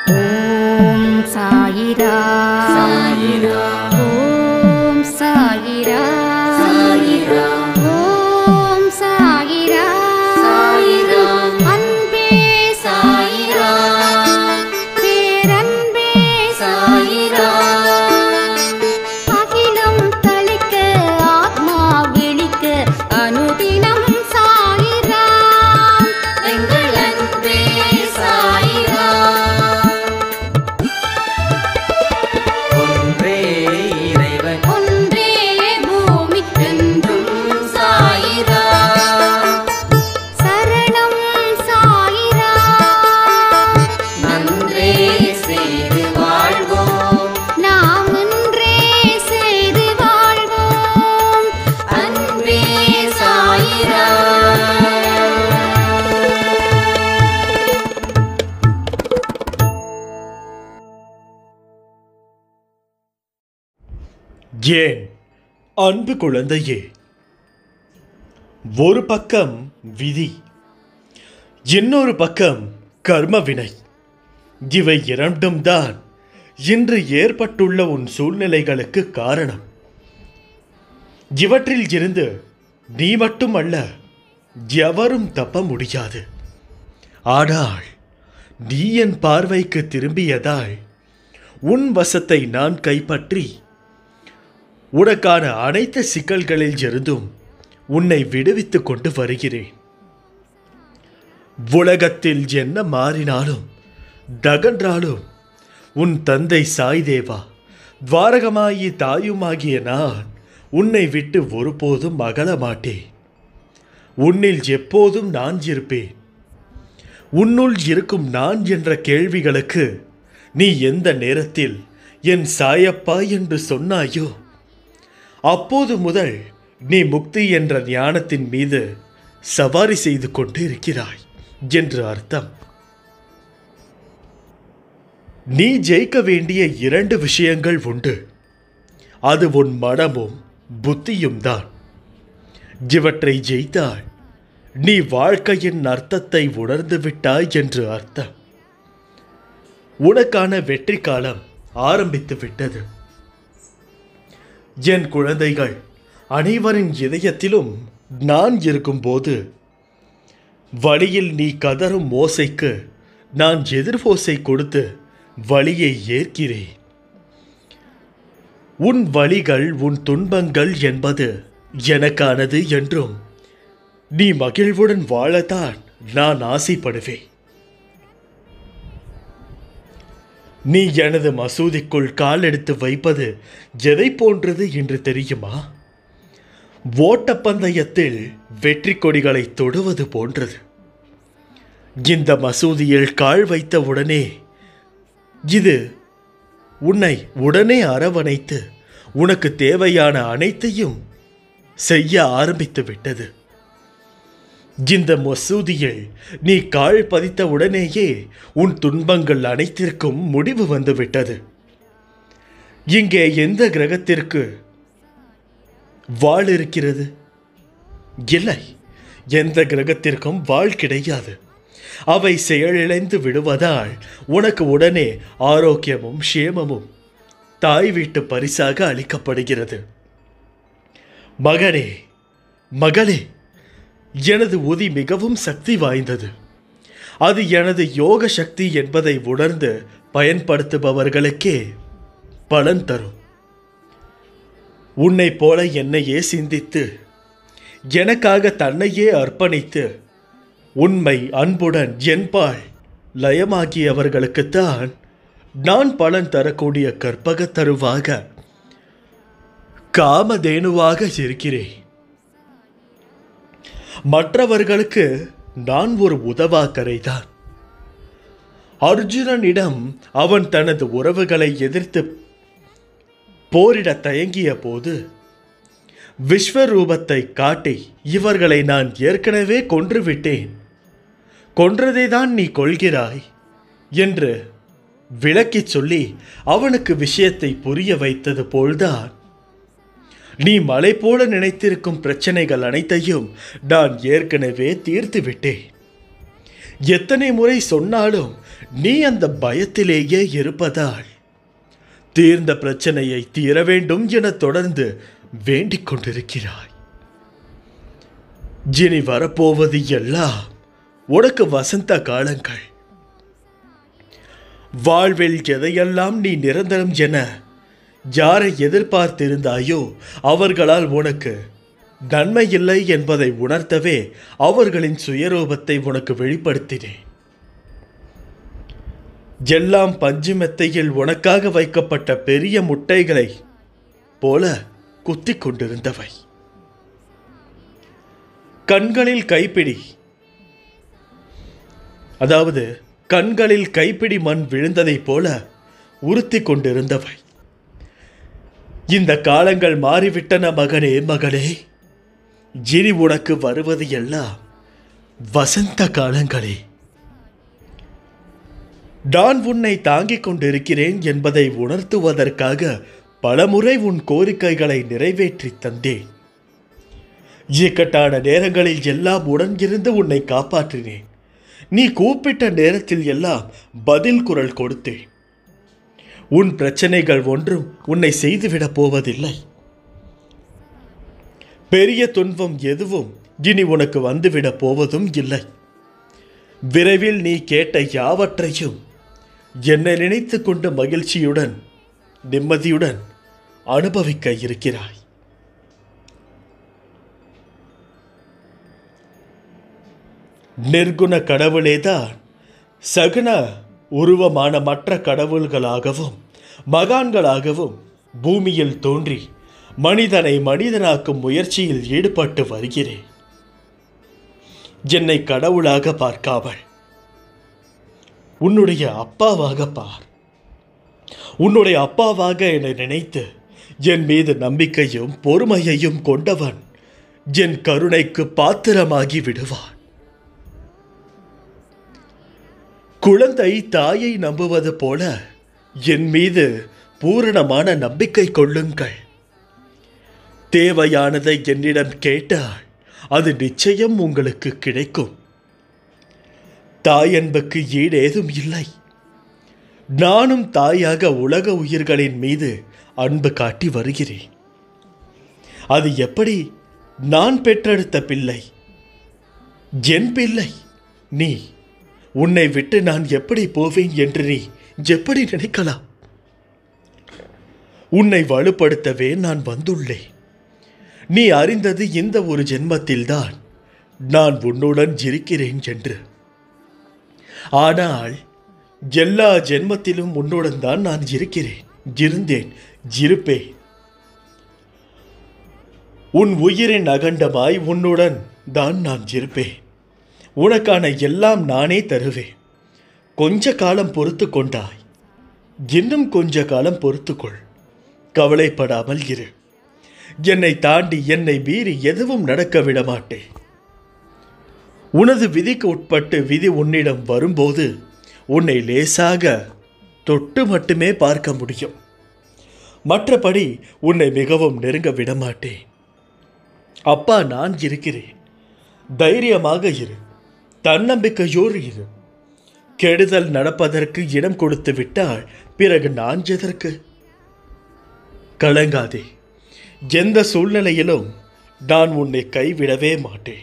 ஓம் சாயிரா சாயிரா ஓம் சாயிரா சாயிரா ஓம் சாயிரா சாயிரா அன்பே சாயிரா பேரன்பே சாயிரா அகிலம் தளிக்க ஆத்மா விழிக்க அனுதினம் சாயிரா எங்கள் அன்பே சாயிரா ஒன்றே இறைவன் ஒன்றே பூமிக்கென்றும் என்றும் சாயிரா சரணம் சாயிரா நன்றே செய்து வாழ்வோம் நாம் ஒன்றே செய்து வாழ்வோம் அன்பே சாயிரா ஏன் அன்பு குழந்தையே ஒரு பக்கம் விதி இன்னொரு பக்கம் கர்ம வினை இவை இரண்டும் தான் இன்று ஏற்பட்டுள்ள உன் சூழ்நிலைகளுக்கு காரணம் இவற்றில் இருந்து நீ மட்டுமல்ல எவரும் தப்ப முடியாது ஆனால் நீ என் பார்வைக்கு திரும்பியதால் உன் வசத்தை நான் கைப்பற்றி உனக்கான அனைத்து சிக்கல்களில் இருந்தும் உன்னை விடுவித்துக் கொண்டு வருகிறேன் உலகத்தில் என்ன மாறினாலும் தகன்றாலும் உன் தந்தை சாய்தேவா துவாரகமாயி தாயுமாகிய நான் உன்னை விட்டு ஒருபோதும் அகல மாட்டேன் உன்னில் எப்போதும் நான் இருப்பேன் உன்னுள் இருக்கும் நான் என்ற கேள்விகளுக்கு நீ எந்த நேரத்தில் என் சாயப்பா என்று சொன்னாயோ அப்போது முதல் நீ முக்தி என்ற ஞானத்தின் மீது சவாரி செய்து கொண்டு இருக்கிறாய் என்று அர்த்தம் நீ ஜெயிக்க வேண்டிய இரண்டு விஷயங்கள் உண்டு அது உன் மனமும் புத்தியும் தான் இவற்றை ஜெயித்தால் நீ வாழ்க்கையின் அர்த்தத்தை உணர்ந்து விட்டாய் என்று அர்த்தம் உனக்கான வெற்றி காலம் ஆரம்பித்து விட்டது என் குழந்தைகள் அனைவரின் இதயத்திலும் நான் இருக்கும்போது வழியில் நீ கதறும் ஓசைக்கு நான் எதிர்வோசை கொடுத்து வழியை ஏற்கிறேன் உன் வழிகள் உன் துன்பங்கள் என்பது எனக்கானது என்றும் நீ மகிழ்வுடன் வாழத்தான் நான் ஆசைப்படுவேன் நீ எனது மசூதிக்குள் கால் எடுத்து வைப்பது எதை போன்றது என்று தெரியுமா ஓட்டப்பந்தயத்தில் வெற்றி கொடிகளை தொடுவது போன்றது இந்த மசூதியில் கால் வைத்த உடனே இது உன்னை உடனே அரவணைத்து உனக்கு தேவையான அனைத்தையும் செய்ய ஆரம்பித்து விட்டது இந்த மசூதியில் நீ கால் பதித்த உடனேயே உன் துன்பங்கள் அனைத்திற்கும் முடிவு வந்துவிட்டது இங்கே எந்த கிரகத்திற்கு வாள் இருக்கிறது இல்லை எந்த கிரகத்திற்கும் வாள் கிடையாது அவை செயலிழந்து விடுவதால் உனக்கு உடனே ஆரோக்கியமும் க்ஷேமமும் தாய் வீட்டு பரிசாக அளிக்கப்படுகிறது மகனே மகளே எனது உதி மிகவும் சக்தி வாய்ந்தது அது எனது யோக சக்தி என்பதை உணர்ந்து பயன்படுத்துபவர்களுக்கே பலன் தரும் உன்னைப் போல என்னையே சிந்தித்து எனக்காக தன்னையே அர்ப்பணித்து உண்மை அன்புடன் என்பாள் லயமாகியவர்களுக்குத்தான் நான் பலன் தரக்கூடிய கற்பக தருவாக காமதேனுவாக இருக்கிறேன் மற்றவர்களுக்கு நான் ஒரு உதவாக்கரைதான் அர்ஜுனனிடம் அவன் தனது உறவுகளை எதிர்த்து போரிட தயங்கிய போது விஸ்வரூபத்தை காட்டி இவர்களை நான் ஏற்கனவே கொன்றுவிட்டேன் கொன்றதை தான் நீ கொள்கிறாய் என்று விளக்கிச் சொல்லி அவனுக்கு விஷயத்தை புரிய வைத்தது போல்தான் நீ மலை போல நினைத்திருக்கும் பிரச்சனைகள் அனைத்தையும் நான் ஏற்கனவே தீர்த்து விட்டேன் எத்தனை முறை சொன்னாலும் நீ அந்த பயத்திலேயே இருப்பதால் தீர்ந்த பிரச்சனையை தீர வேண்டும் என தொடர்ந்து வேண்டிக் கொண்டிருக்கிறாய் இனி வரப்போவது எல்லாம் உனக்கு வசந்த காலங்கள் வாழ்வில் எதையெல்லாம் நீ நிரந்தரம் என யாரை எதிர்பார்த்திருந்தாயோ அவர்களால் உனக்கு நன்மை இல்லை என்பதை உணர்த்தவே அவர்களின் சுயரூபத்தை உனக்கு வெளிப்படுத்தினேன் எல்லாம் பஞ்சு மெத்தையில் உனக்காக வைக்கப்பட்ட பெரிய முட்டைகளை போல குத்திக் கொண்டிருந்தவை கண்களில் கைப்பிடி அதாவது கண்களில் கைப்பிடி மண் விழுந்ததைப் போல உறுத்தி கொண்டிருந்தவை இந்த காலங்கள் மாறிவிட்டன மகனே மகளே இனி உனக்கு வருவது எல்லாம் வசந்த காலங்களே நான் உன்னை தாங்கிக் கொண்டிருக்கிறேன் என்பதை உணர்த்துவதற்காக பலமுறை உன் கோரிக்கைகளை நிறைவேற்றி தந்தேன் இக்கட்டான நேரங்களில் எல்லாம் உடன் இருந்து உன்னை காப்பாற்றினேன் நீ கூப்பிட்ட நேரத்தில் எல்லாம் பதில் குரல் கொடுத்தேன் உன் பிரச்சனைகள் ஒன்றும் உன்னை செய்துவிடப் போவதில்லை பெரிய துன்பம் எதுவும் இனி உனக்கு வந்துவிடப் போவதும் இல்லை விரைவில் நீ கேட்ட யாவற்றையும் என்னை நினைத்து கொண்டு மகிழ்ச்சியுடன் நிம்மதியுடன் அனுபவிக்க இருக்கிறாய் நிர்குண கடவுளேதான் சகுன உருவமான மற்ற கடவுள்களாகவும் மகான்களாகவும் பூமியில் தோன்றி மனிதனை மனிதனாக்கும் முயற்சியில் ஈடுபட்டு வருகிறேன் என்னை கடவுளாக பார்க்காமல் உன்னுடைய அப்பாவாக பார் உன்னுடைய அப்பாவாக என்னை நினைத்து என் மீது நம்பிக்கையும் பொறுமையையும் கொண்டவன் என் கருணைக்கு பாத்திரமாகி விடுவான் குழந்தை தாயை நம்புவது போல என் மீது பூரணமான நம்பிக்கை கொள்ளுங்கள் தேவையானதை என்னிடம் கேட்டால் அது நிச்சயம் உங்களுக்கு கிடைக்கும் தாய் அன்புக்கு ஈடேதும் இல்லை நானும் தாயாக உலக உயிர்களின் மீது அன்பு காட்டி வருகிறேன் அது எப்படி நான் பெற்றெடுத்த பிள்ளை என் பிள்ளை நீ உன்னை விட்டு நான் எப்படி போவேன் என்று நீ எப்படி நினைக்கலாம் உன்னை வலுப்படுத்தவே நான் வந்துள்ளேன் நீ அறிந்தது இந்த ஒரு ஜென்மத்தில்தான் நான் உன்னுடன் இருக்கிறேன் என்று ஆனால் எல்லா ஜென்மத்திலும் உன்னுடன் தான் நான் இருக்கிறேன் இருந்தேன் இருப்பேன் உன் உயிரின் அகண்டமாய் உன்னுடன் தான் நான் இருப்பேன் உனக்கான எல்லாம் நானே தருவேன் கொஞ்ச காலம் பொறுத்து கொண்டாய் இன்னும் கொஞ்ச காலம் பொறுத்துக்கொள் கவலைப்படாமல் இரு என்னை தாண்டி என்னை மீறி எதுவும் நடக்க விட மாட்டேன் உனது விதிக்கு உட்பட்டு விதி உன்னிடம் வரும்போது உன்னை லேசாக தொட்டு மட்டுமே பார்க்க முடியும் மற்றபடி உன்னை மிகவும் நெருங்க விட மாட்டேன் அப்பா நான் இருக்கிறேன் தைரியமாக இரு தன்னம்பிக்கையோடு இரு கெடுதல் நடப்பதற்கு இடம் கொடுத்து விட்டால் பிறகு நான் எதற்கு கலங்காதே எந்த சூழ்நிலையிலும் நான் உன்னை கைவிடவே மாட்டேன்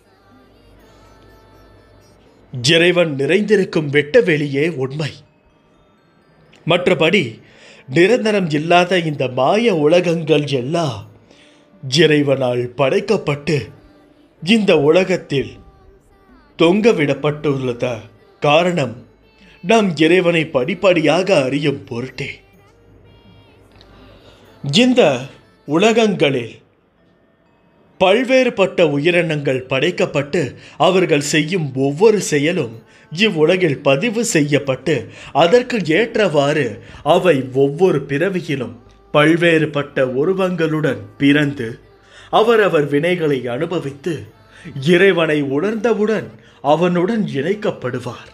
இறைவன் நிறைந்திருக்கும் வெட்ட வெளியே உண்மை மற்றபடி நிரந்தரம் இல்லாத இந்த மாய உலகங்கள் எல்லாம் இறைவனால் படைக்கப்பட்டு இந்த உலகத்தில் தொங்கவிடப்பட்டுள்ளத காரணம் நாம் இறைவனை படிப்படியாக அறியும் பொருட்டே இந்த உலகங்களில் பல்வேறுபட்ட உயிரினங்கள் படைக்கப்பட்டு அவர்கள் செய்யும் ஒவ்வொரு செயலும் இவ்வுலகில் பதிவு செய்யப்பட்டு அதற்கு ஏற்றவாறு அவை ஒவ்வொரு பிறவியிலும் பல்வேறுபட்ட உருவங்களுடன் பிறந்து அவரவர் வினைகளை அனுபவித்து இறைவனை உணர்ந்தவுடன் அவனுடன் இணைக்கப்படுவார்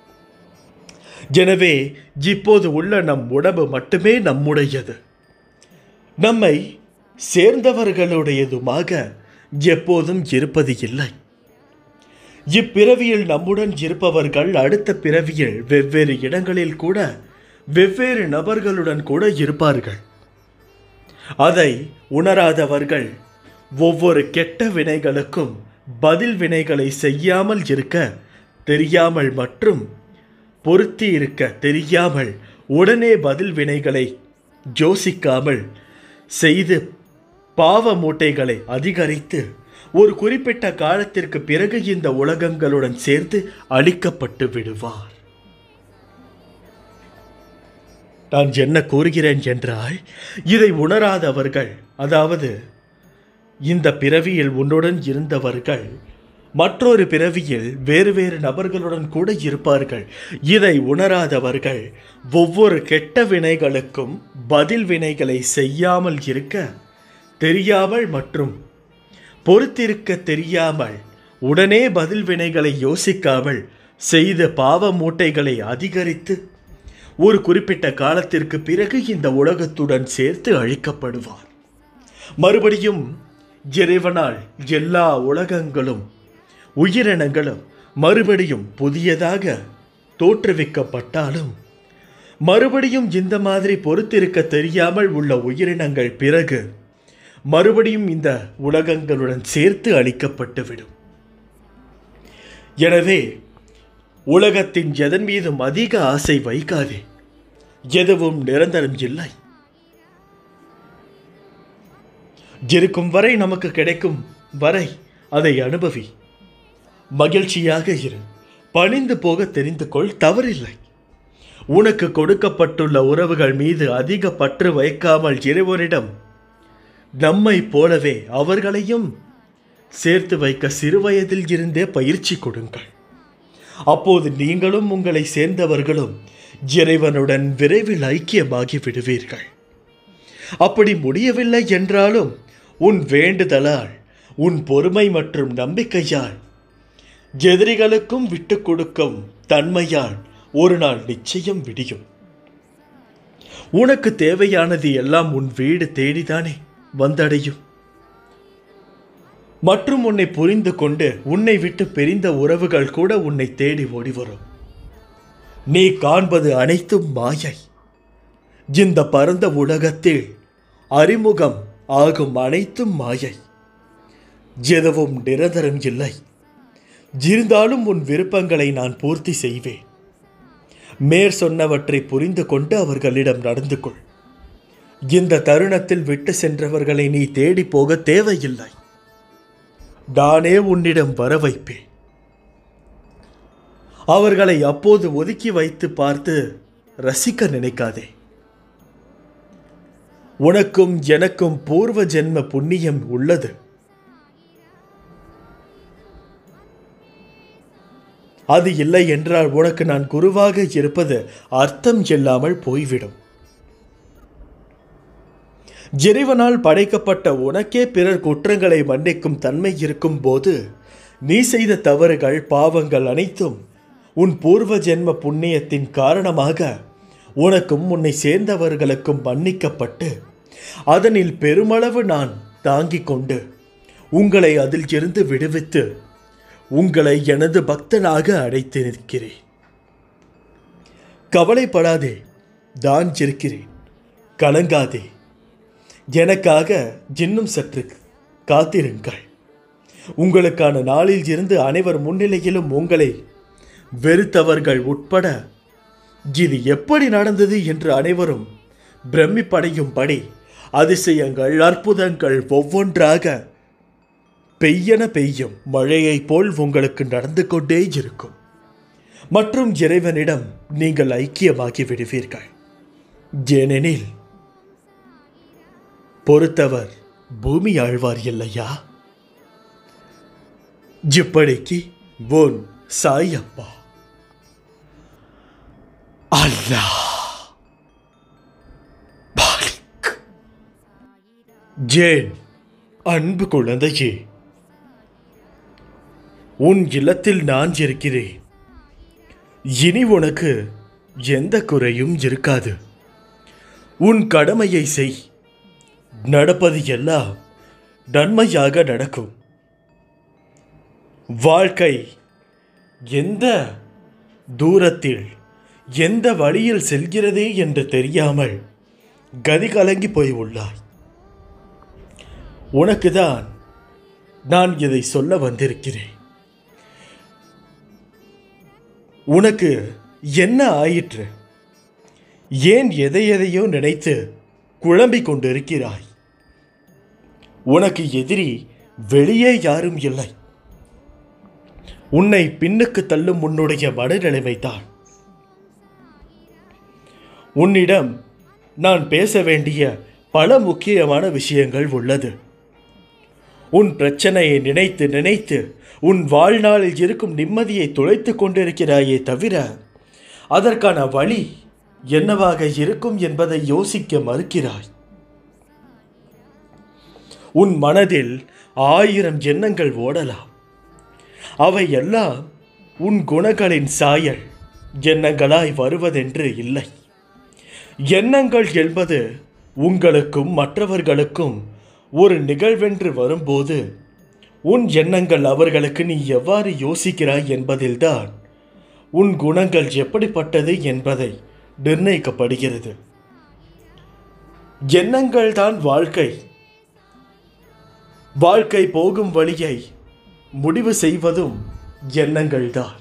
எனவே இப்போது உள்ள நம் உடம்பு மட்டுமே நம்முடையது நம்மை சேர்ந்தவர்களுடையதுமாக எப்போதும் இருப்பது இல்லை இப்பிறவியில் நம்முடன் இருப்பவர்கள் அடுத்த பிறவியில் வெவ்வேறு இடங்களில் கூட வெவ்வேறு நபர்களுடன் கூட இருப்பார்கள் அதை உணராதவர்கள் ஒவ்வொரு கெட்ட வினைகளுக்கும் பதில் வினைகளை செய்யாமல் இருக்க தெரியாமல் மற்றும் பொருத்தி இருக்க தெரியாமல் உடனே பதில் வினைகளை யோசிக்காமல் செய்து பாவ மூட்டைகளை அதிகரித்து ஒரு குறிப்பிட்ட காலத்திற்கு பிறகு இந்த உலகங்களுடன் சேர்த்து அழிக்கப்பட்டு விடுவார் நான் என்ன கூறுகிறேன் என்றால் இதை உணராதவர்கள் அதாவது இந்த பிறவியில் உன்னுடன் இருந்தவர்கள் மற்றொரு பிறவியில் வேறு வேறு நபர்களுடன் கூட இருப்பார்கள் இதை உணராதவர்கள் ஒவ்வொரு கெட்ட வினைகளுக்கும் பதில் வினைகளை செய்யாமல் இருக்க தெரியாமல் மற்றும் பொறுத்திருக்க தெரியாமல் உடனே பதில் வினைகளை யோசிக்காமல் செய்த பாவ மூட்டைகளை அதிகரித்து ஒரு குறிப்பிட்ட காலத்திற்கு பிறகு இந்த உலகத்துடன் சேர்த்து அழிக்கப்படுவார் மறுபடியும் இறைவனால் எல்லா உலகங்களும் உயிரினங்களும் மறுபடியும் புதியதாக தோற்றுவிக்கப்பட்டாலும் மறுபடியும் இந்த மாதிரி பொறுத்திருக்க தெரியாமல் உள்ள உயிரினங்கள் பிறகு மறுபடியும் இந்த உலகங்களுடன் சேர்த்து அழிக்கப்பட்டுவிடும் எனவே உலகத்தின் எதன் மீதும் அதிக ஆசை வைக்காதே எதுவும் நிரந்தரம் இல்லை இருக்கும் வரை நமக்கு கிடைக்கும் வரை அதை அனுபவி மகிழ்ச்சியாக இரு பணிந்து போக தெரிந்து கொள் தவறில்லை உனக்கு கொடுக்கப்பட்டுள்ள உறவுகள் மீது அதிக பற்று வைக்காமல் இறைவனிடம் நம்மை போலவே அவர்களையும் சேர்த்து வைக்க சிறுவயதில் இருந்தே பயிற்சி கொடுங்கள் அப்போது நீங்களும் உங்களை சேர்ந்தவர்களும் இறைவனுடன் விரைவில் ஐக்கியமாகி விடுவீர்கள் அப்படி முடியவில்லை என்றாலும் உன் வேண்டுதலால் உன் பொறுமை மற்றும் நம்பிக்கையால் எதிரிகளுக்கும் விட்டு கொடுக்கும் தன்மையால் ஒரு நாள் நிச்சயம் விடியும் உனக்கு தேவையானது எல்லாம் உன் வீடு தேடிதானே வந்தடையும் மற்றும் உன்னை புரிந்து கொண்டு உன்னை விட்டு பிரிந்த உறவுகள் கூட உன்னை தேடி ஓடி வரும் நீ காண்பது அனைத்தும் மாயை இந்த பரந்த உலகத்தில் அறிமுகம் ஆகும் அனைத்தும் மாயை எதுவும் நிரந்தரம் இல்லை இருந்தாலும் உன் விருப்பங்களை நான் பூர்த்தி செய்வேன் மேற் சொன்னவற்றை புரிந்து கொண்டு அவர்களிடம் நடந்து கொள் இந்த தருணத்தில் விட்டு சென்றவர்களை நீ தேடி போக தேவையில்லை நானே உன்னிடம் வர வைப்பேன் அவர்களை அப்போது ஒதுக்கி வைத்து பார்த்து ரசிக்க நினைக்காதே உனக்கும் எனக்கும் பூர்வ ஜென்ம புண்ணியம் உள்ளது அது இல்லை என்றால் உனக்கு நான் குருவாக இருப்பது அர்த்தம் இல்லாமல் போய்விடும் இறைவனால் படைக்கப்பட்ட உனக்கே பிறர் குற்றங்களை மன்னிக்கும் தன்மை இருக்கும் போது நீ செய்த தவறுகள் பாவங்கள் அனைத்தும் உன் பூர்வ ஜென்ம புண்ணியத்தின் காரணமாக உனக்கும் உன்னை சேர்ந்தவர்களுக்கும் மன்னிக்கப்பட்டு அதனில் பெருமளவு நான் தாங்கிக் கொண்டு உங்களை அதில் இருந்து விடுவித்து உங்களை எனது பக்தனாக அடைத்து நிற்கிறேன் கவலைப்படாதே தான் இருக்கிறேன் கலங்காதே எனக்காக இன்னும் சற்று காத்திருங்கள் உங்களுக்கான நாளில் இருந்து அனைவர் முன்னிலையிலும் உங்களை வெறுத்தவர்கள் உட்பட இது எப்படி நடந்தது என்று அனைவரும் பிரமிப்படையும்படி அதிசயங்கள் அற்புதங்கள் ஒவ்வொன்றாக பெய்யென பெய்யும் மழையைப் போல் உங்களுக்கு நடந்து கொண்டே இருக்கும் மற்றும் இறைவனிடம் நீங்கள் ஐக்கியமாகி விடுவீர்கள் ஏனெனில் பொறுத்தவர் பூமி ஆழ்வார் இல்லையா இப்படிக்கு உன் சாயப்பா அல்லாஹ் பாலிக். ஜேன் அன்பு குழந்தையே உன் இல்லத்தில் நான் இருக்கிறேன் இனி உனக்கு எந்த குறையும் இருக்காது உன் கடமையை செய் நடப்பது எல்லாம் நன்மையாக நடக்கும் வாழ்க்கை எந்த தூரத்தில் எந்த வழியில் செல்கிறது என்று தெரியாமல் கதி கலங்கி போய் உள்ளாய் உனக்குதான் நான் இதை சொல்ல வந்திருக்கிறேன் உனக்கு என்ன ஆயிற்று ஏன் எதை எதையோ நினைத்து குழம்பிக் கொண்டிருக்கிறாய் உனக்கு எதிரி வெளியே யாரும் இல்லை உன்னை பின்னுக்கு தள்ளும் உன்னுடைய மனநிலைமைதான் உன்னிடம் நான் பேச வேண்டிய பல முக்கியமான விஷயங்கள் உள்ளது உன் பிரச்சனையை நினைத்து நினைத்து உன் வாழ்நாளில் இருக்கும் நிம்மதியை தொலைத்து கொண்டிருக்கிறாயே தவிர அதற்கான வழி என்னவாக இருக்கும் என்பதை யோசிக்க மறுக்கிறாய் உன் மனதில் ஆயிரம் எண்ணங்கள் ஓடலாம் அவை எல்லாம் உன் குணங்களின் சாயல் எண்ணங்களாய் வருவதென்று இல்லை எண்ணங்கள் என்பது உங்களுக்கும் மற்றவர்களுக்கும் ஒரு நிகழ்வென்று வரும்போது உன் எண்ணங்கள் அவர்களுக்கு நீ எவ்வாறு யோசிக்கிறாய் என்பதில்தான் உன் குணங்கள் எப்படிப்பட்டது என்பதை நிர்ணயிக்கப்படுகிறது எண்ணங்கள் தான் வாழ்க்கை வாழ்க்கை போகும் வழியை முடிவு செய்வதும் எண்ணங்கள்தான்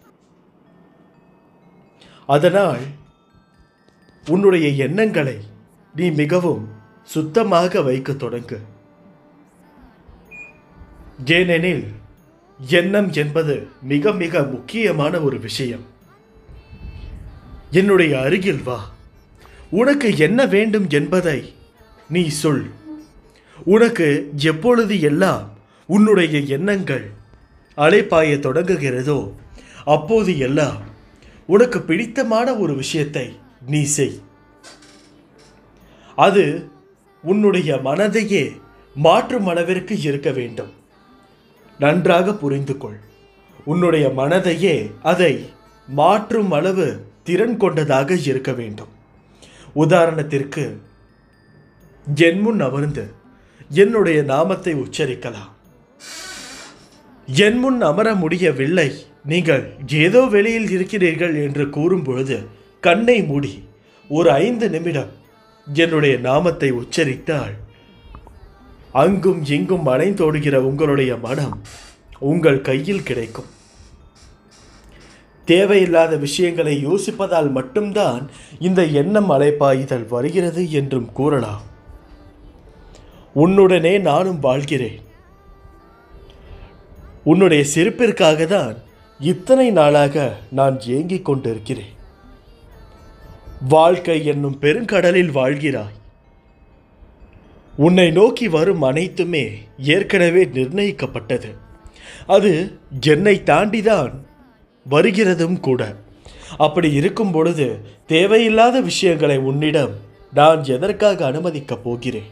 அதனால் உன்னுடைய எண்ணங்களை நீ மிகவும் சுத்தமாக வைக்க தொடங்கு ஏனெனில் எண்ணம் என்பது மிக மிக முக்கியமான ஒரு விஷயம் என்னுடைய அருகில் வா உனக்கு என்ன வேண்டும் என்பதை நீ சொல் உனக்கு எப்பொழுது எல்லாம் உன்னுடைய எண்ணங்கள் அலைப்பாய தொடங்குகிறதோ அப்போது எல்லாம் உனக்கு பிடித்தமான ஒரு விஷயத்தை நீ செய் அது உன்னுடைய மனதையே மாற்றும் அளவிற்கு இருக்க வேண்டும் நன்றாக புரிந்து கொள் உன்னுடைய மனதையே அதை மாற்றும் அளவு திறன் கொண்டதாக இருக்க வேண்டும் உதாரணத்திற்கு என் முன் அமர்ந்து என்னுடைய நாமத்தை உச்சரிக்கலாம் என் முன் அமர முடியவில்லை நீங்கள் ஏதோ வெளியில் இருக்கிறீர்கள் என்று கூறும் பொழுது கண்ணை மூடி ஒரு ஐந்து நிமிடம் என்னுடைய நாமத்தை உச்சரித்தால் அங்கும் இங்கும் அணைந்தோடுகிற உங்களுடைய மனம் உங்கள் கையில் கிடைக்கும் தேவையில்லாத விஷயங்களை யோசிப்பதால் மட்டும்தான் இந்த எண்ணம் அலைப்பாயுதல் வருகிறது என்றும் கூறலாம் உன்னுடனே நானும் வாழ்கிறேன் உன்னுடைய சிரிப்பிற்காக தான் இத்தனை நாளாக நான் ஏங்கிக் கொண்டிருக்கிறேன் வாழ்க்கை என்னும் பெருங்கடலில் வாழ்கிறாய் உன்னை நோக்கி வரும் அனைத்துமே ஏற்கனவே நிர்ணயிக்கப்பட்டது அது என்னை தாண்டிதான் வருகிறதும் கூட அப்படி இருக்கும் பொழுது தேவையில்லாத விஷயங்களை உன்னிடம் நான் எதற்காக அனுமதிக்கப் போகிறேன்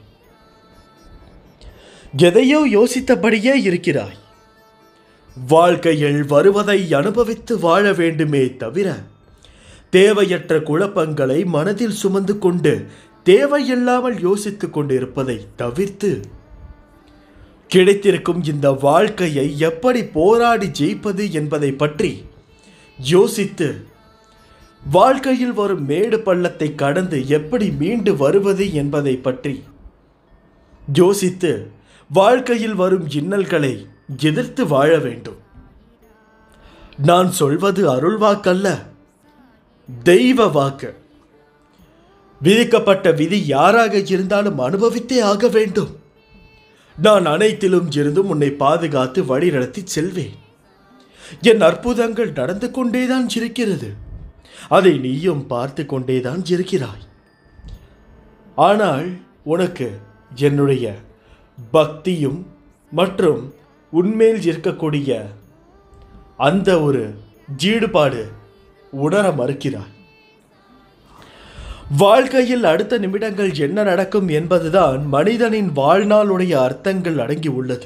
எதையோ யோசித்தபடியே இருக்கிறாய் வாழ்க்கையில் வருவதை அனுபவித்து வாழ வேண்டுமே தவிர தேவையற்ற குழப்பங்களை மனதில் சுமந்து கொண்டு தேவையில்லாமல் யோசித்துக் கொண்டிருப்பதை தவிர்த்து கிடைத்திருக்கும் இந்த வாழ்க்கையை எப்படி போராடி ஜெயிப்பது என்பதை பற்றி யோசித்து வாழ்க்கையில் வரும் மேடு பள்ளத்தை கடந்து எப்படி மீண்டு வருவது என்பதை பற்றி யோசித்து வாழ்க்கையில் வரும் இன்னல்களை எதிர்த்து வாழ வேண்டும் நான் சொல்வது அருள் வாக்கல்ல தெய்வ வாக்கு விதிக்கப்பட்ட விதி யாராக இருந்தாலும் அனுபவித்தே ஆக வேண்டும் நான் அனைத்திலும் இருந்தும் உன்னை பாதுகாத்து வழிநடத்தி செல்வேன் என் அற்புதங்கள் நடந்து கொண்டேதான் இருக்கிறது அதை நீயும் பார்த்து கொண்டேதான் இருக்கிறாய் ஆனால் உனக்கு என்னுடைய பக்தியும் மற்றும் உன்மேல் இருக்கக்கூடிய அந்த ஒரு ஈடுபாடு உணர மறுக்கிறாய் வாழ்க்கையில் அடுத்த நிமிடங்கள் என்ன நடக்கும் என்பதுதான் மனிதனின் வாழ்நாளுடைய அர்த்தங்கள் அடங்கி உள்ளது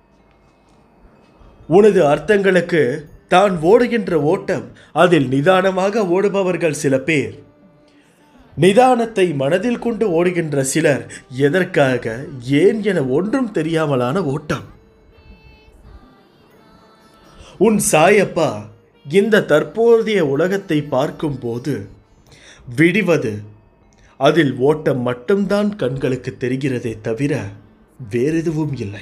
உனது அர்த்தங்களுக்கு தான் ஓடுகின்ற ஓட்டம் அதில் நிதானமாக ஓடுபவர்கள் சில பேர் நிதானத்தை மனதில் கொண்டு ஓடுகின்ற சிலர் எதற்காக ஏன் என ஒன்றும் தெரியாமலான ஓட்டம் உன் சாயப்பா இந்த தற்போதைய உலகத்தை பார்க்கும்போது விடிவது அதில் ஓட்டம் மட்டும்தான் கண்களுக்கு தெரிகிறதே தவிர வேறெதுவும் இல்லை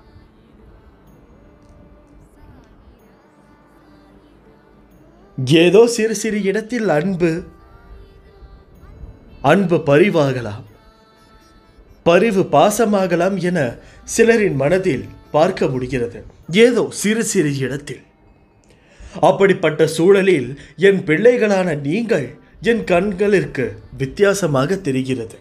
ஏதோ சிறு சிறு இடத்தில் அன்பு அன்பு பரிவாகலாம் பரிவு பாசமாகலாம் என சிலரின் மனதில் பார்க்க முடிகிறது ஏதோ சிறு சிறு இடத்தில் அப்படிப்பட்ட சூழலில் என் பிள்ளைகளான நீங்கள் என் கண்களிற்கு வித்தியாசமாக தெரிகிறது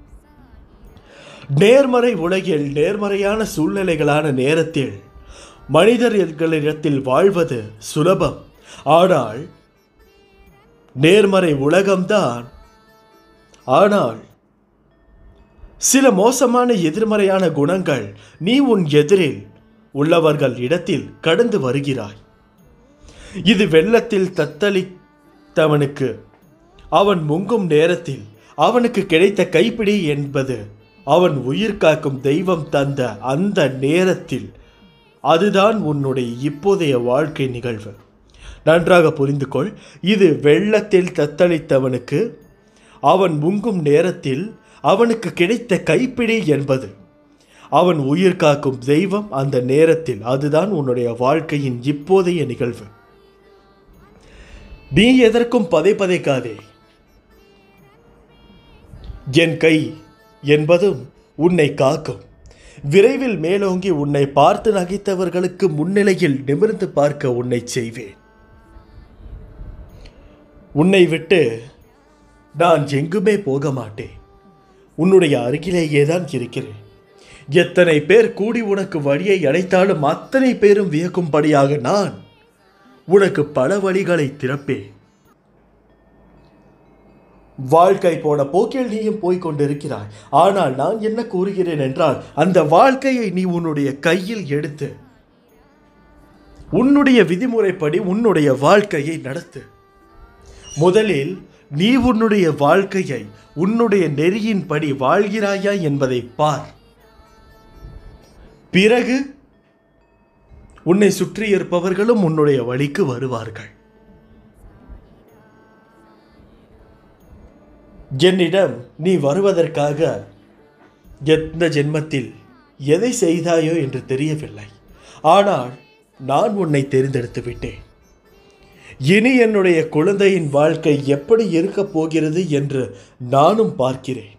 நேர்மறை உலகில் நேர்மறையான சூழ்நிலைகளான நேரத்தில் மனிதர்களிடத்தில் வாழ்வது சுலபம் ஆனால் நேர்மறை உலகம்தான் ஆனால் சில மோசமான எதிர்மறையான குணங்கள் நீ உன் எதிரில் உள்ளவர்கள் இடத்தில் கடந்து வருகிறாய் இது வெள்ளத்தில் தத்தளித்தவனுக்கு அவன் முங்கும் நேரத்தில் அவனுக்கு கிடைத்த கைப்பிடி என்பது அவன் உயிர் காக்கும் தெய்வம் தந்த அந்த நேரத்தில் அதுதான் உன்னுடைய இப்போதைய வாழ்க்கை நிகழ்வு நன்றாக புரிந்து கொள் இது வெள்ளத்தில் தத்தளித்தவனுக்கு அவன் முங்கும் நேரத்தில் அவனுக்கு கிடைத்த கைப்பிடி என்பது அவன் உயிர் காக்கும் தெய்வம் அந்த நேரத்தில் அதுதான் உன்னுடைய வாழ்க்கையின் இப்போதைய நிகழ்வு நீ எதற்கும் பதை பதைக்காதே என் கை என்பதும் உன்னை காக்கும் விரைவில் மேலோங்கி உன்னை பார்த்து நகைத்தவர்களுக்கு முன்னிலையில் நிமிர்ந்து பார்க்க உன்னை செய்வேன் உன்னை விட்டு நான் எங்குமே போக மாட்டேன் உன்னுடைய அருகிலேயே தான் இருக்கிறேன் எத்தனை பேர் கூடி உனக்கு வழியை அடைத்தாலும் அத்தனை பேரும் வியக்கும்படியாக நான் உனக்கு பல வழிகளை திறப்பேன் வாழ்க்கை போன போக்கில் நீயும் போய்க் கொண்டிருக்கிறாய் ஆனால் நான் என்ன கூறுகிறேன் என்றால் அந்த வாழ்க்கையை நீ உன்னுடைய கையில் எடுத்து உன்னுடைய விதிமுறைப்படி உன்னுடைய வாழ்க்கையை நடத்து முதலில் நீ உன்னுடைய வாழ்க்கையை உன்னுடைய நெறியின்படி வாழ்கிறாயா என்பதை பார் பிறகு உன்னை சுற்றி இருப்பவர்களும் உன்னுடைய வழிக்கு வருவார்கள் என்னிடம் நீ வருவதற்காக எந்த ஜென்மத்தில் எதை செய்தாயோ என்று தெரியவில்லை ஆனால் நான் உன்னை தெரிந்தெடுத்து விட்டேன் இனி என்னுடைய குழந்தையின் வாழ்க்கை எப்படி இருக்கப் போகிறது என்று நானும் பார்க்கிறேன்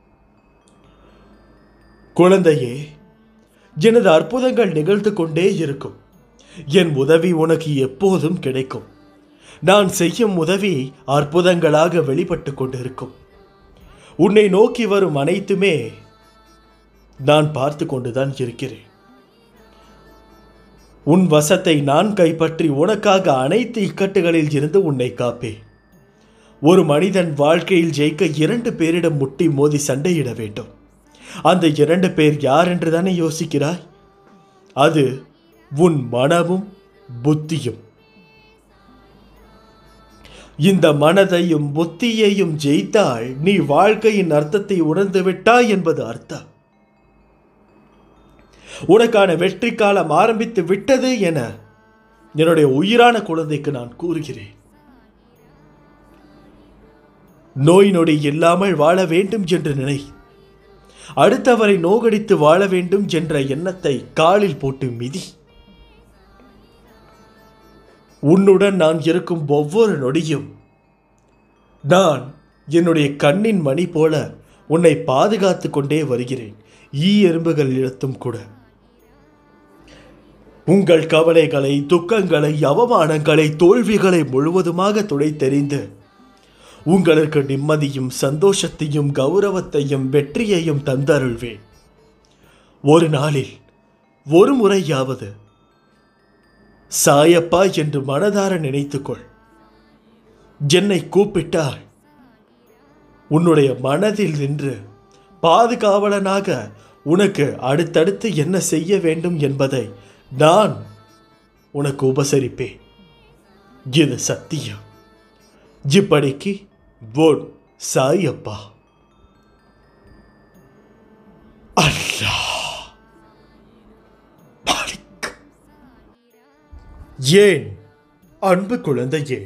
குழந்தையே எனது அற்புதங்கள் நிகழ்ந்து கொண்டே இருக்கும் என் உதவி உனக்கு எப்போதும் கிடைக்கும் நான் செய்யும் உதவி அற்புதங்களாக வெளிப்பட்டு கொண்டிருக்கும் உன்னை நோக்கி வரும் அனைத்துமே நான் பார்த்து கொண்டுதான் இருக்கிறேன் உன் வசத்தை நான் கைப்பற்றி உனக்காக அனைத்து இக்கட்டுகளில் இருந்து உன்னை காப்பேன் ஒரு மனிதன் வாழ்க்கையில் ஜெயிக்க இரண்டு பேரிடம் முட்டி மோதி சண்டையிட வேண்டும் அந்த இரண்டு பேர் யார் என்று தானே யோசிக்கிறாய் அது உன் மனமும் புத்தியும் இந்த மனதையும் புத்தியையும் ஜெயித்தால் நீ வாழ்க்கையின் அர்த்தத்தை உணர்ந்து விட்டாய் என்பது அர்த்தம் உனக்கான வெற்றி காலம் ஆரம்பித்து விட்டது என என்னுடைய உயிரான குழந்தைக்கு நான் கூறுகிறேன் நோய் நொடி இல்லாமல் வாழ வேண்டும் என்று நினை அடுத்தவரை நோகடித்து வாழ வேண்டும் என்ற எண்ணத்தை காலில் போட்டு மிதி உன்னுடன் நான் இருக்கும் ஒவ்வொரு நொடியும் நான் என்னுடைய கண்ணின் மணி போல உன்னை பாதுகாத்து கொண்டே வருகிறேன் ஈ எறும்புகள் இடத்தும் கூட உங்கள் கவலைகளை துக்கங்களை அவமானங்களை தோல்விகளை முழுவதுமாக துடைத்தெறிந்து உங்களுக்கு நிம்மதியும் சந்தோஷத்தையும் கௌரவத்தையும் வெற்றியையும் தந்தருள்வேன் ஒரு நாளில் ஒரு முறையாவது சாயப்பா என்று மனதார நினைத்துக்கொள் என்னை கூப்பிட்டால் உன்னுடைய மனதில் நின்று பாதுகாவலனாக உனக்கு அடுத்தடுத்து என்ன செய்ய வேண்டும் என்பதை நான் உனக்கு உபசரிப்பேன் இது சத்தியம் இப்படிக்கு போன் சாயப்பா அல்லா மாலிக் ஏன் அன்பு குழந்தையே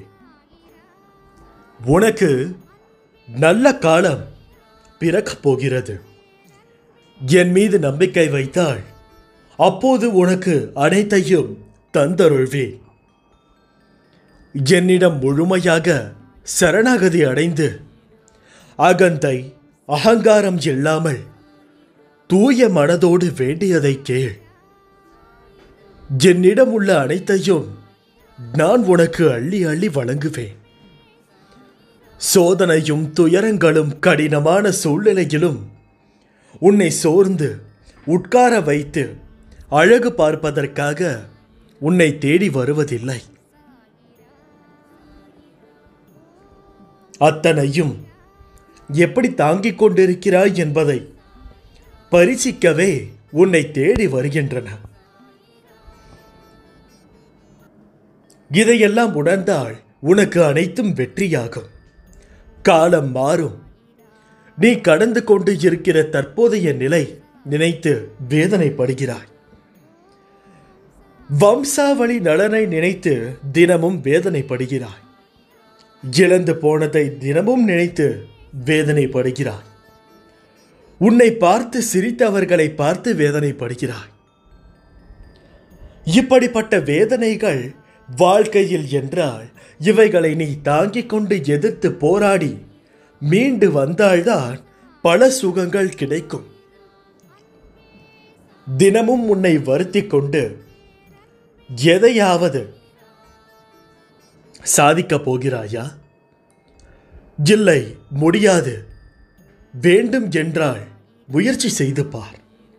உனக்கு நல்ல காலம் பிறக்கப் போகிறது என் மீது நம்பிக்கை வைத்தால் அப்போது உனக்கு அனைத்தையும் தந்தருள்வேன் என்னிடம் முழுமையாக சரணாகதி அடைந்து அகந்தை அகங்காரம் இல்லாமல் தூய மனதோடு வேண்டியதை கேள் என்னிடம் உள்ள அனைத்தையும் நான் உனக்கு அள்ளி அள்ளி வழங்குவேன் சோதனையும் துயரங்களும் கடினமான சூழ்நிலையிலும் உன்னை சோர்ந்து உட்கார வைத்து அழகு பார்ப்பதற்காக உன்னை தேடி வருவதில்லை அத்தனையும் எப்படி தாங்கிக் கொண்டிருக்கிறாய் என்பதை பரிசிக்கவே உன்னை தேடி வருகின்றன இதையெல்லாம் உணர்ந்தால் உனக்கு அனைத்தும் வெற்றியாகும் காலம் மாறும் நீ கடந்து கொண்டு இருக்கிற தற்போதைய நிலை நினைத்து வேதனைப்படுகிறாய் வம்சாவளி நலனை நினைத்து தினமும் வேதனைப்படுகிறாய் இழந்து போனதை தினமும் நினைத்து வேதனைப்படுகிறாய் உன்னை பார்த்து சிரித்தவர்களை பார்த்து வேதனைப்படுகிறாய் இப்படிப்பட்ட வேதனைகள் வாழ்க்கையில் என்றால் இவைகளை நீ தாங்கிக் கொண்டு எதிர்த்து போராடி மீண்டு வந்தால்தான் பல சுகங்கள் கிடைக்கும் தினமும் உன்னை வருத்திக் கொண்டு எதையாவது சாதிக்கப் போகிறாயா இல்லை முடியாது வேண்டும் என்றால் முயற்சி செய்து பார்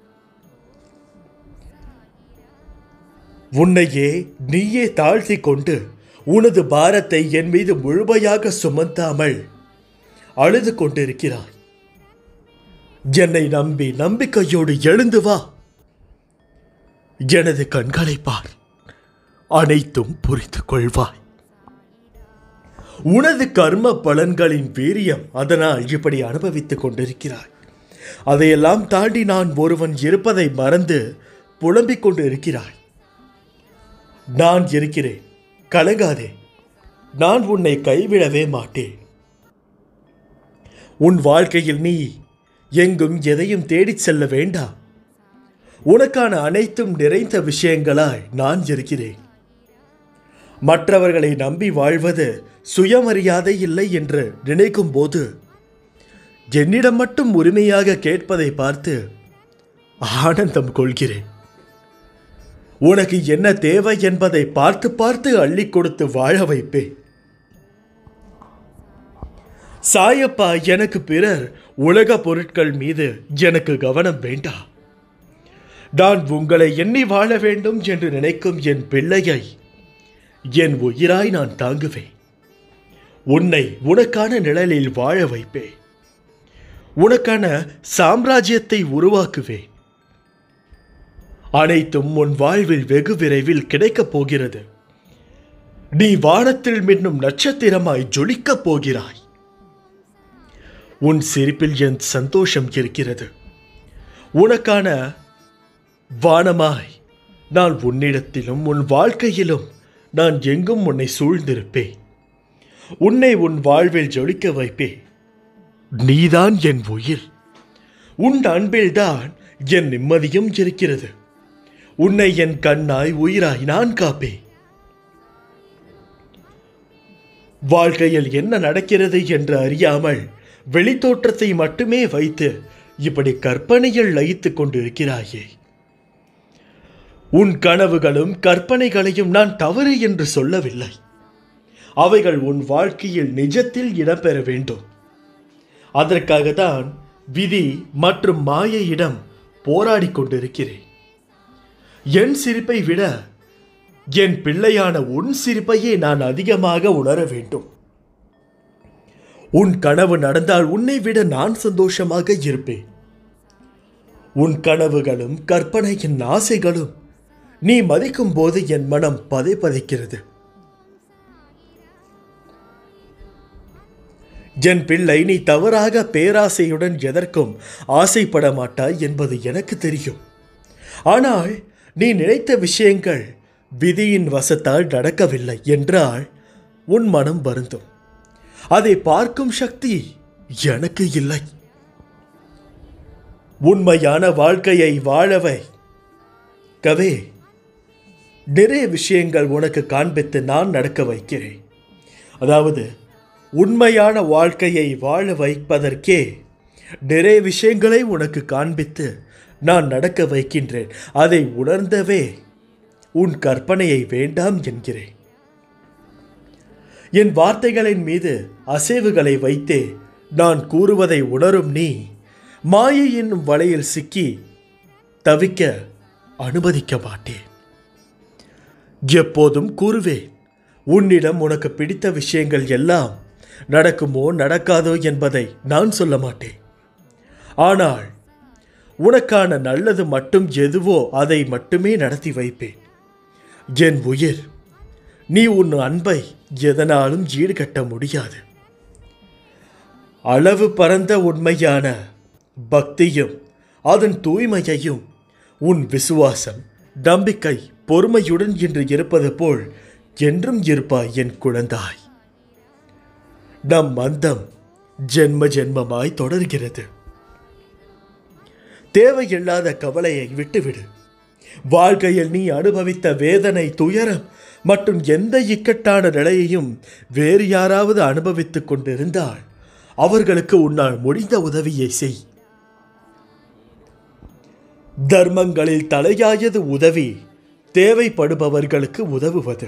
உன்னையே நீயே தாழ்த்தி கொண்டு உனது பாரத்தை என் மீது முழுமையாக சுமத்தாமல் அழுது கொண்டிருக்கிறாய் என்னை நம்பி நம்பிக்கையோடு எழுந்து வா எனது கண்களை பார் அனைத்தும் புரிந்து கொள்வாய் உனது கர்ம பலன்களின் வீரியம் அதனால் இப்படி அனுபவித்துக் கொண்டிருக்கிறாய் அதையெல்லாம் தாண்டி நான் ஒருவன் இருப்பதை மறந்து புலம்பிக் கொண்டு இருக்கிறாய் நான் இருக்கிறேன் கலங்காதே நான் உன்னை கைவிடவே மாட்டேன் உன் வாழ்க்கையில் நீ எங்கும் எதையும் தேடிச் செல்ல வேண்டாம் உனக்கான அனைத்தும் நிறைந்த விஷயங்களாய் நான் இருக்கிறேன் மற்றவர்களை நம்பி வாழ்வது சுயமரியாதை இல்லை என்று நினைக்கும் போது என்னிடம் மட்டும் உரிமையாக கேட்பதை பார்த்து ஆனந்தம் கொள்கிறேன் உனக்கு என்ன தேவை என்பதை பார்த்து பார்த்து அள்ளி கொடுத்து வாழ வைப்பேன் சாயப்பா எனக்கு பிறர் உலக பொருட்கள் மீது எனக்கு கவனம் வேண்டாம் நான் உங்களை எண்ணி வாழ வேண்டும் என்று நினைக்கும் என் பிள்ளையை என் உயிராய் நான் தாங்குவேன் உன்னை உனக்கான நிழலில் வாழ வைப்பேன் உனக்கான சாம்ராஜ்யத்தை உருவாக்குவேன் அனைத்தும் உன் வாழ்வில் வெகு விரைவில் கிடைக்கப் போகிறது நீ வானத்தில் மின்னும் நட்சத்திரமாய் ஜொலிக்கப் போகிறாய் உன் சிரிப்பில் என் சந்தோஷம் இருக்கிறது உனக்கான வானமாய் நான் உன்னிடத்திலும் உன் வாழ்க்கையிலும் நான் எங்கும் உன்னை சூழ்ந்திருப்பேன் உன்னை உன் வாழ்வில் ஜொலிக்க வைப்பேன் நீதான் என் உயிர் உன் அன்பில்தான் என் நிம்மதியும் இருக்கிறது உன்னை என் கண்ணாய் உயிராய் நான் காப்பேன் வாழ்க்கையில் என்ன நடக்கிறது என்று அறியாமல் வெளித்தோற்றத்தை மட்டுமே வைத்து இப்படி கற்பனையில் லயித்துக் கொண்டிருக்கிறாயே உன் கனவுகளும் கற்பனைகளையும் நான் தவறு என்று சொல்லவில்லை அவைகள் உன் வாழ்க்கையில் நிஜத்தில் இடம்பெற வேண்டும் அதற்காக தான் விதி மற்றும் மாயையிடம் போராடிக் கொண்டிருக்கிறேன் என் சிரிப்பை விட என் பிள்ளையான உன் சிரிப்பையே நான் அதிகமாக உணர வேண்டும் உன் கனவு நடந்தால் உன்னை விட நான் சந்தோஷமாக இருப்பேன் உன் கனவுகளும் கற்பனையின் ஆசைகளும் நீ மதிக்கும் போது என் மனம் பதை பதைக்கிறது என் பிள்ளை நீ தவறாக பேராசையுடன் எதற்கும் ஆசைப்பட மாட்டாய் என்பது எனக்கு தெரியும் ஆனால் நீ நினைத்த விஷயங்கள் விதியின் வசத்தால் நடக்கவில்லை என்றால் உன் மனம் வருந்தும் அதை பார்க்கும் சக்தி எனக்கு இல்லை உண்மையான வாழ்க்கையை வாழவை கவே நிறைய விஷயங்கள் உனக்கு காண்பித்து நான் நடக்க வைக்கிறேன் அதாவது உண்மையான வாழ்க்கையை வாழ வைப்பதற்கே நிறைய விஷயங்களை உனக்கு காண்பித்து நான் நடக்க வைக்கின்றேன் அதை உணர்ந்தவே உன் கற்பனையை வேண்டாம் என்கிறேன் என் வார்த்தைகளின் மீது அசைவுகளை வைத்தே நான் கூறுவதை உணரும் நீ மாயை என்னும் வலையில் சிக்கி தவிக்க அனுமதிக்க மாட்டேன் எப்போதும் கூறுவேன் உன்னிடம் உனக்கு பிடித்த விஷயங்கள் எல்லாம் நடக்குமோ நடக்காதோ என்பதை நான் சொல்ல மாட்டேன் ஆனால் உனக்கான நல்லது மட்டும் எதுவோ அதை மட்டுமே நடத்தி வைப்பேன் என் உயிர் நீ உன் அன்பை எதனாலும் ஈடுகட்ட முடியாது அளவு பரந்த உண்மையான பக்தியும் அதன் தூய்மையையும் உன் விசுவாசம் நம்பிக்கை பொறுமையுடன் இன்று இருப்பது போல் என்றும் இருப்பாய் என் குழந்தாய் நம் மந்தம் ஜென்ம ஜென்மமாய் தொடர்கிறது தேவையில்லாத கவலையை விட்டுவிடு வாழ்க்கையில் நீ அனுபவித்த வேதனை துயரம் மற்றும் எந்த இக்கட்டான நிலையையும் வேறு யாராவது அனுபவித்துக் கொண்டிருந்தால் அவர்களுக்கு உன்னால் முடிந்த உதவியை செய் தர்மங்களில் தலையாயது உதவி தேவைப்படுபவர்களுக்கு உதவுவது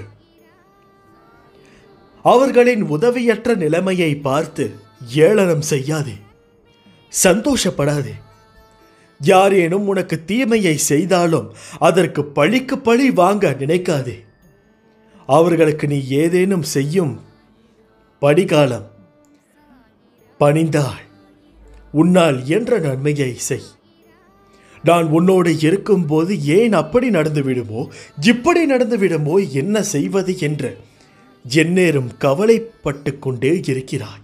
அவர்களின் உதவியற்ற நிலைமையை பார்த்து ஏளனம் செய்யாதே சந்தோஷப்படாதே யாரேனும் உனக்கு தீமையை செய்தாலும் அதற்கு பழிக்கு பழி வாங்க நினைக்காதே அவர்களுக்கு நீ ஏதேனும் செய்யும் படிகாலம் பணிந்தால் உன்னால் என்ற நன்மையை செய் நான் உன்னோடு இருக்கும்போது ஏன் அப்படி நடந்து விடுமோ இப்படி நடந்து விடுமோ என்ன செய்வது என்று எந்நேரம் கவலைப்பட்டு கொண்டே இருக்கிறாய்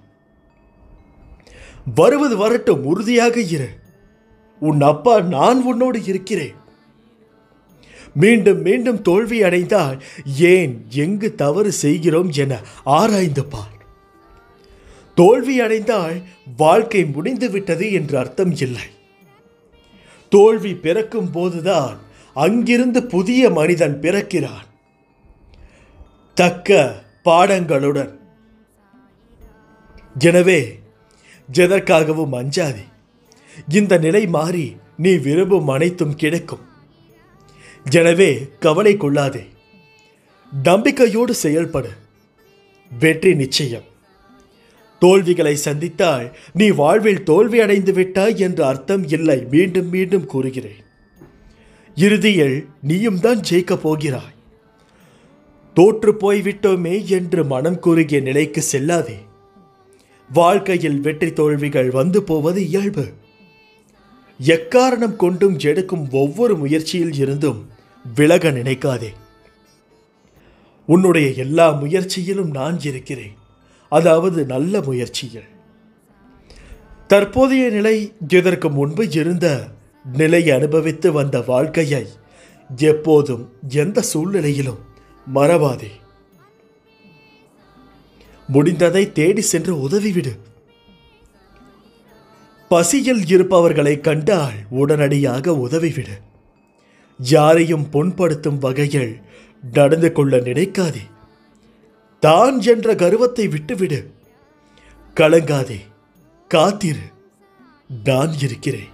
வருவது வரட்டும் உறுதியாக இரு உன் அப்பா நான் உன்னோடு இருக்கிறேன் மீண்டும் மீண்டும் தோல்வி அடைந்தால் ஏன் எங்கு தவறு செய்கிறோம் என ஆராய்ந்து பார் தோல்வி அடைந்தால் வாழ்க்கை முடிந்து விட்டது என்று அர்த்தம் இல்லை தோல்வி பிறக்கும் போதுதான் அங்கிருந்து புதிய மனிதன் பிறக்கிறான் தக்க பாடங்களுடன் எனவே எதற்காகவும் அஞ்சாதே இந்த நிலை மாறி நீ விரும்பும் அனைத்தும் கிடைக்கும் எனவே கவலை கொள்ளாதே நம்பிக்கையோடு செயல்படு வெற்றி நிச்சயம் தோல்விகளை சந்தித்தால் நீ வாழ்வில் தோல்வி அடைந்து விட்டாய் என்ற அர்த்தம் இல்லை மீண்டும் மீண்டும் கூறுகிறேன் இறுதியில் நீயும் தான் ஜெயிக்கப் போகிறாய் தோற்று போய்விட்டோமே என்று மனம் கூறுகிய நிலைக்கு செல்லாதே வாழ்க்கையில் வெற்றி தோல்விகள் வந்து போவது இயல்பு எக்காரணம் கொண்டும் எடுக்கும் ஒவ்வொரு முயற்சியில் இருந்தும் விலக நினைக்காதே உன்னுடைய எல்லா முயற்சியிலும் நான் இருக்கிறேன் அதாவது நல்ல முயற்சிகள் தற்போதைய நிலை இதற்கு முன்பு இருந்த நிலையை அனுபவித்து வந்த வாழ்க்கையை எப்போதும் எந்த சூழ்நிலையிலும் மறவாதே முடிந்ததை தேடி சென்று உதவிவிடு பசியில் இருப்பவர்களை கண்டால் உடனடியாக உதவிவிடு யாரையும் புண்படுத்தும் வகையில் நடந்து கொள்ள நினைக்காதே தான் என்ற கர்வத்தை விட்டுவிடு கலங்காதே காத்திரு நான் இருக்கிறேன்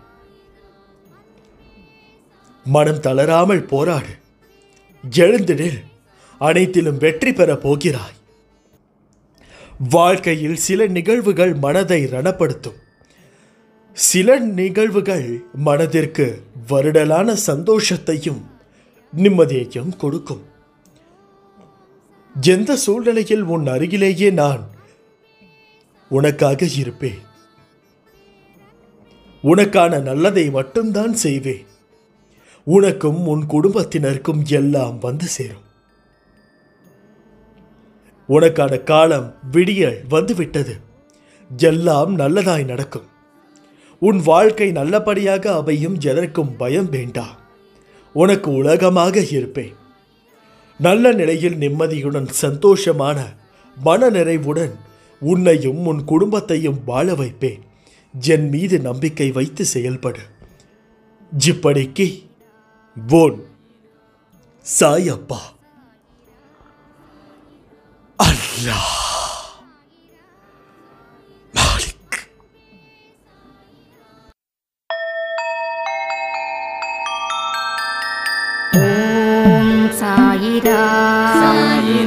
மனம் தளராமல் போராடு எழுந்திடு அனைத்திலும் வெற்றி பெறப் போகிறாய் வாழ்க்கையில் சில நிகழ்வுகள் மனதை ரணப்படுத்தும் சில நிகழ்வுகள் மனதிற்கு வருடலான சந்தோஷத்தையும் நிம்மதியையும் கொடுக்கும் எந்த சூழ்நிலையில் உன் அருகிலேயே நான் உனக்காக இருப்பேன் உனக்கான நல்லதை மட்டும்தான் செய்வேன் உனக்கும் உன் குடும்பத்தினருக்கும் எல்லாம் வந்து சேரும் உனக்கான காலம் விடியல் வந்துவிட்டது எல்லாம் நல்லதாய் நடக்கும் உன் வாழ்க்கை நல்லபடியாக அமையும் எதற்கும் பயம் வேண்டாம் உனக்கு உலகமாக இருப்பேன் நல்ல நிலையில் நிம்மதியுடன் சந்தோஷமான மனநிறைவுடன் உன்னையும் உன் குடும்பத்தையும் வாழ வைப்பேன் என் மீது நம்பிக்கை வைத்து செயல்படு இப்படிக்கு ஓன் சாயப்பா அல்லாஹ் மாலிக் ஓம் சாயிரா சாயிரா